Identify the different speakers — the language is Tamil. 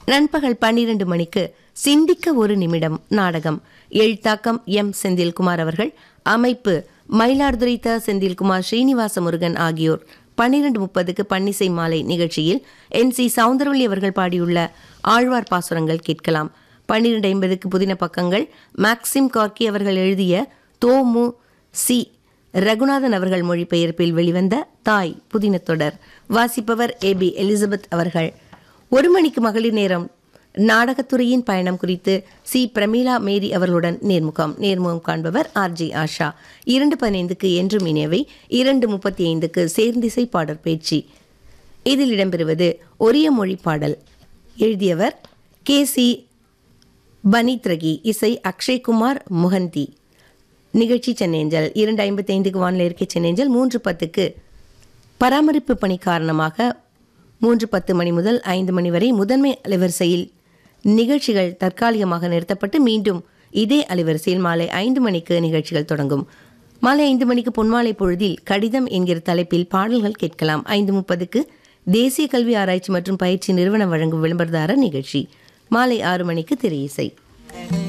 Speaker 1: நண்பகல் பன்னிரண்டு மணிக்கு சிந்திக்க ஒரு நிமிடம் நாடகம் எழுத்தாக்கம் எம் செந்தில்குமார் அவர்கள் அமைப்பு மயிலாடுதுறை த செந்தில்குமார் ஸ்ரீனிவாச முருகன் ஆகியோர் பன்னிரண்டு முப்பதுக்கு பன்னிசை மாலை நிகழ்ச்சியில் என் சி சவுந்தரவல்லி அவர்கள் பாடியுள்ள ஆழ்வார் பாசுரங்கள் கேட்கலாம் பன்னிரண்டு ஐம்பதுக்கு புதின பக்கங்கள் மேக்சிம் கார்கி அவர்கள் எழுதிய தோமு சி ரகுநாதன் அவர்கள் மொழிபெயர்ப்பில் வெளிவந்த தாய் புதின தொடர் வாசிப்பவர் ஏ பி எலிசபெத் அவர்கள் ஒரு மணிக்கு மகளிர் நேரம் நாடகத்துறையின் பயணம் குறித்து சி பிரமீளா மேரி அவர்களுடன் நேர்முகம் நேர்முகம் காண்பவர் ஆர் ஜி ஆஷா இரண்டு பதினைந்துக்கு என்றும் இனியவை இரண்டு முப்பத்தி ஐந்துக்கு சேர்ந்திசை பாடற் பேச்சு இதில் இடம்பெறுவது ஒரிய மொழி பாடல் எழுதியவர் கே சி பனித்ரகி இசை அக்ஷய்குமார் முகந்தி நிகழ்ச்சி சென்னேஞ்சல் இரண்டு ஐம்பத்தி ஐந்துக்கு வானிலை இருக்கை சென்னேஞ்சல் மூன்று பத்துக்கு பராமரிப்பு பணி காரணமாக மூன்று பத்து மணி முதல் ஐந்து மணி வரை முதன்மை அலைவரிசையில் நிகழ்ச்சிகள் தற்காலிகமாக நிறுத்தப்பட்டு மீண்டும் இதே அலைவரிசையில் மாலை ஐந்து மணிக்கு நிகழ்ச்சிகள் தொடங்கும் மாலை ஐந்து மணிக்கு பொன்மாலை பொழுதில் கடிதம் என்கிற தலைப்பில் பாடல்கள் கேட்கலாம் ஐந்து முப்பதுக்கு தேசிய கல்வி ஆராய்ச்சி மற்றும் பயிற்சி நிறுவனம் வழங்கும் விளம்பரதாரர் நிகழ்ச்சி மாலை ஆறு மணிக்கு திரை இசை